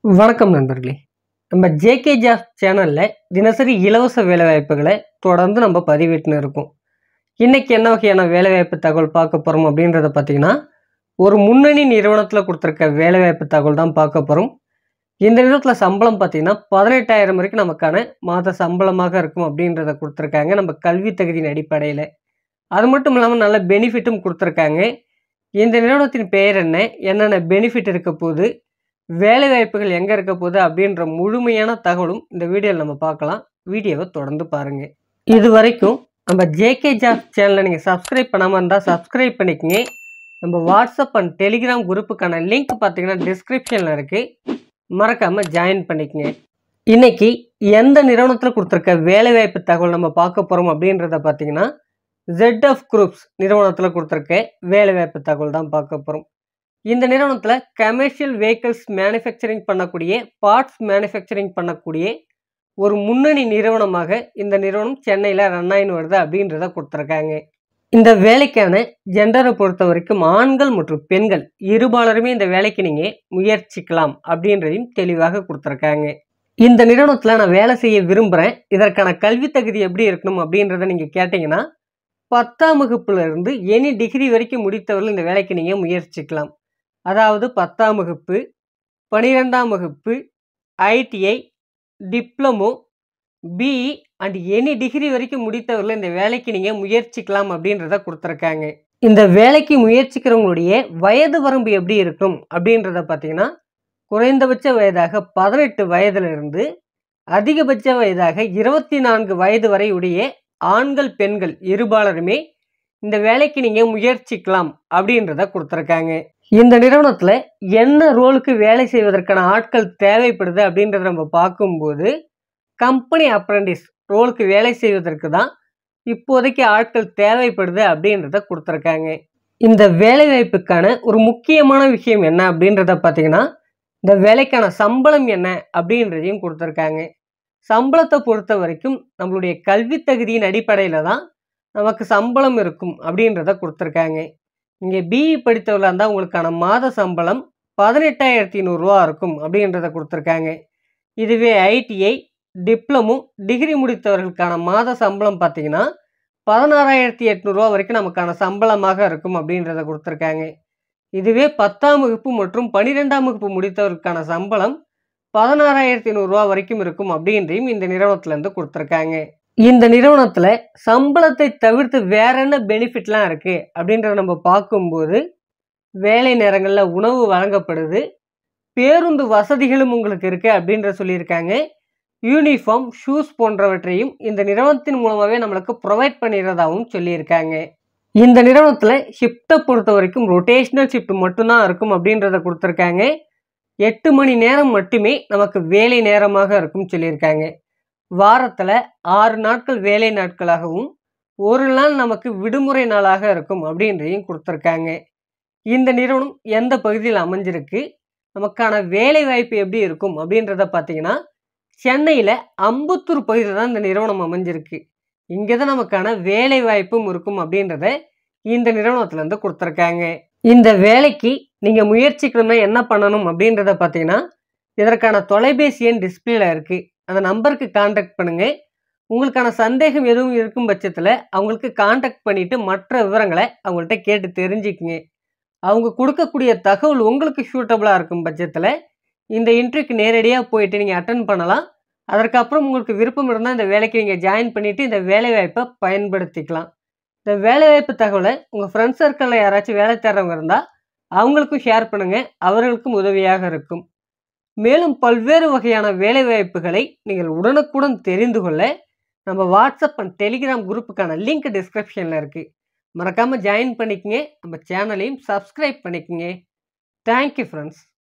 வணக்கம் நண்பர்களே நம்ம ஜேகே ஜாப் சேனலில் தினசரி இலவச வேலைவாய்ப்புகளை தொடர்ந்து நம்ம பதிவிட்டுன்னு இருக்கோம் இன்றைக்கி என்ன வகையான வேலைவாய்ப்பு தகவல் பார்க்க போகிறோம் அப்படின்றத பார்த்தீங்கன்னா ஒரு முன்னணி நிறுவனத்தில் கொடுத்துருக்க வேலைவாய்ப்பு தகவல் தான் பார்க்க போகிறோம் இந்த நிறுவனத்தில் சம்பளம் பார்த்தீங்கன்னா பதினெட்டாயிரம் வரைக்கும் நமக்கான மாத சம்பளமாக இருக்கும் அப்படின்றத கொடுத்துருக்காங்க நம்ம கல்வி தகுதியின் அடிப்படையில் அது மட்டும் இல்லாமல் நல்ல பெனிஃபிட்டும் கொடுத்துருக்காங்க இந்த நிறுவனத்தின் பெயர் என்ன என்னென்ன பெனிஃபிட் இருக்க போகுது வேலை வாய்ப்புகள் எங்கே இருக்க போகுது அப்படின்ற முழுமையான தகவலும் இந்த வீடியோவில் நம்ம பார்க்கலாம் வீடியோவை தொடர்ந்து பாருங்கள் இது வரைக்கும் நம்ம ஜேகே ஜாப் சேனலை நீங்கள் சப்ஸ்கிரைப் பண்ணாமல் இருந்தால் சப்ஸ்கிரைப் பண்ணிக்கங்க நம்ம வாட்ஸ்அப் அண்ட் டெலிகிராம் குரூப்புக்கான லிங்க் பார்த்தீங்கன்னா டிஸ்கிரிப்ஷனில் இருக்குது மறக்காமல் ஜாயின் பண்ணிக்கங்க இன்னைக்கு எந்த நிறுவனத்தில் கொடுத்துருக்க வேலைவாய்ப்பு தகவல் நம்ம பார்க்க போகிறோம் அப்படின்றத பார்த்தீங்கன்னா ZF குரூப்ஸ் நிறுவனத்தில் கொடுத்துருக்க வேலைவாய்ப்பு தகவல் தான் பார்க்க போகிறோம் இந்த நிறுவனத்தில் கமர்ஷியல் வெஹிக்கிள்ஸ் மேனுஃபேக்சரிங் பண்ணக்கூடிய பார்ட்ஸ் மேனுஃபேக்சரிங் பண்ணக்கூடிய ஒரு முன்னணி நிறுவனமாக இந்த நிறுவனம் சென்னையில் ரன் ஆயின்னு வருது அப்படின்றத கொடுத்துருக்காங்க இந்த வேலைக்கான ஜெண்டரை பொறுத்த வரைக்கும் ஆண்கள் மற்றும் பெண்கள் இருபாலருமே இந்த வேலைக்கு நீங்கள் முயற்சிக்கலாம் அப்படின்றதையும் தெளிவாக கொடுத்துருக்காங்க இந்த நிறுவனத்தில் நான் வேலை செய்ய விரும்புகிறேன் இதற்கான கல்வி தகுதி எப்படி இருக்கணும் அப்படின்றத நீங்கள் கேட்டிங்கன்னா பத்தாம் வகுப்புல இருந்து எனி டிகிரி வரைக்கும் முடித்தவர்கள் இந்த வேலைக்கு நீங்கள் முயற்சிக்கலாம் அதாவது பத்தாம் வகுப்பு பன்னிரெண்டாம் வகுப்பு ITI diploma BE and any degree வரைக்கும் முடித்தவர்கள் இந்த வேலைக்கு நீங்கள் முயற்சிக்கலாம் அப்படின்றத கொடுத்துருக்காங்க இந்த வேலைக்கு முயற்சிக்கிறவங்களுடைய வயது வரம்பு எப்படி இருக்கும் அப்படின்றத பார்த்தீங்கன்னா குறைந்தபட்ச வயதாக பதினெட்டு வயதிலிருந்து அதிகபட்ச வயதாக இருபத்தி நான்கு வயது வரை உடைய ஆண்கள் பெண்கள் இருபாலருமே இந்த வேலைக்கு நீங்கள் முயற்சிக்கலாம் அப்படின்றத கொடுத்துருக்காங்க இந்த நிறுவனத்தில் என்ன ரோலுக்கு வேலை செய்வதற்கான ஆட்கள் தேவைப்படுது அப்படின்றத நம்ம பார்க்கும்போது கம்பெனி அப்ரண்டிஸ் ரோலுக்கு வேலை செய்வதற்கு தான் இப்போதைக்கு ஆட்கள் தேவைப்படுது அப்படின்றத கொடுத்துருக்காங்க இந்த வேலைவாய்ப்புக்கான ஒரு முக்கியமான விஷயம் என்ன அப்படின்றத பார்த்தீங்கன்னா இந்த வேலைக்கான சம்பளம் என்ன அப்படின்றதையும் கொடுத்துருக்காங்க சம்பளத்தை பொறுத்த வரைக்கும் நம்மளுடைய கல்வி தகுதியின் அடிப்படையில் தான் நமக்கு சம்பளம் இருக்கும் அப்படின்றத கொடுத்துருக்காங்க நீங்கள் பிஇ படித்தவர்களாக இருந்தால் உங்களுக்கான மாத சம்பளம் பதினெட்டாயிரத்தி நூறுரூவா இருக்கும் அப்படின்றத கொடுத்துருக்காங்க இதுவே ஐடிஐ டிப்ளமோ டிகிரி முடித்தவர்களுக்கான மாத சம்பளம் பார்த்தீங்கன்னா பதினாறாயிரத்தி எட்நூறுரூவா வரைக்கும் நமக்கான சம்பளமாக இருக்கும் அப்படின்றத கொடுத்துருக்காங்க இதுவே பத்தாம் வகுப்பு மற்றும் பன்னிரெண்டாம் வகுப்பு முடித்தவர்களுக்கான சம்பளம் பதினாறாயிரத்தி நூறுரூவா வரைக்கும் இருக்கும் அப்படின்றையும் இந்த நிறுவனத்துலேருந்து கொடுத்துருக்காங்க இந்த நிறுவனத்தில் சம்பளத்தை தவிர்த்து வேற என்ன பெனிஃபிட்லாம் இருக்குது அப்படின்றத நம்ம பார்க்கும்போது வேலை நேரங்களில் உணவு வழங்கப்படுது பேருந்து வசதிகளும் உங்களுக்கு இருக்குது அப்படின்ற சொல்லியிருக்காங்க யூனிஃபார்ம் ஷூஸ் போன்றவற்றையும் இந்த நிறுவனத்தின் மூலமாகவே நம்மளுக்கு ப்ரொவைட் பண்ணிடுறதாகவும் சொல்லியிருக்காங்க இந்த நிறுவனத்தில் ஷிஃப்ட்டை பொறுத்த வரைக்கும் ரொட்டேஷ்னல் ஷிஃப்ட் மட்டும்தான் இருக்கும் அப்படின்றத கொடுத்துருக்காங்க எட்டு மணி நேரம் மட்டுமே நமக்கு வேலை நேரமாக இருக்கும் சொல்லியிருக்காங்க வாரத்தில் ஆறு நாட்கள் வேலை நாட்களாகவும் ஒரு நாள் நமக்கு விடுமுறை நாளாக இருக்கும் அப்படின்றதையும் கொடுத்துருக்காங்க இந்த நிறுவனம் எந்த பகுதியில் அமைஞ்சிருக்கு நமக்கான வேலை வாய்ப்பு எப்படி இருக்கும் அப்படின்றத பார்த்தீங்கன்னா சென்னையில் அம்பத்தூர் பகுதியில் தான் இந்த நிறுவனம் அமைஞ்சிருக்கு இங்கே தான் நமக்கான வேலை வாய்ப்பும் இருக்கும் அப்படின்றத இந்த நிறுவனத்துலேருந்து கொடுத்துருக்காங்க இந்த வேலைக்கு நீங்கள் முயற்சிக்கணும்னா என்ன பண்ணணும் அப்படின்றத பார்த்தீங்கன்னா இதற்கான தொலைபேசி எண் டிஸ்பிளேல இருக்குது அந்த நம்பருக்கு காண்டாக்ட் பண்ணுங்கள் உங்களுக்கான சந்தேகம் எதுவும் இருக்கும் பட்சத்தில் அவங்களுக்கு காண்டாக்ட் பண்ணிவிட்டு மற்ற விவரங்களை அவங்கள்ட்ட கேட்டு தெரிஞ்சுக்குங்க அவங்க கொடுக்கக்கூடிய தகவல் உங்களுக்கு சூட்டபுளாக இருக்கும் பட்சத்தில் இந்த இன்டர்வியூக்கு நேரடியாக போயிட்டு நீங்கள் அட்டன் பண்ணலாம் அதற்கப்புறம் உங்களுக்கு விருப்பம் இருந்தால் இந்த வேலைக்கு நீங்கள் ஜாயின் பண்ணிவிட்டு இந்த வேலைவாய்ப்பை பயன்படுத்திக்கலாம் இந்த வேலைவாய்ப்பு தகவலை உங்கள் ஃப்ரெண்ட்ஸ் சர்க்கிளில் யாராச்சும் வேலை தேடுறவங்க இருந்தால் அவங்களுக்கும் ஷேர் பண்ணுங்கள் அவர்களுக்கும் உதவியாக இருக்கும் மேலும் பல்வேறு வகையான வேலைவாய்ப்புகளை நீங்கள் உடனுக்குடன் தெரிந்து கொள்ள நம்ம வாட்ஸ்அப் அண்ட் டெலிகிராம் குரூப்புக்கான லிங்க் டிஸ்கிரிப்ஷனில் இருக்குது மறக்காமல் ஜாயின் பண்ணிக்கங்க நம்ம சேனலையும் சப்ஸ்கிரைப் பண்ணிக்கங்க தேங்க்யூ ஃப்ரெண்ட்ஸ்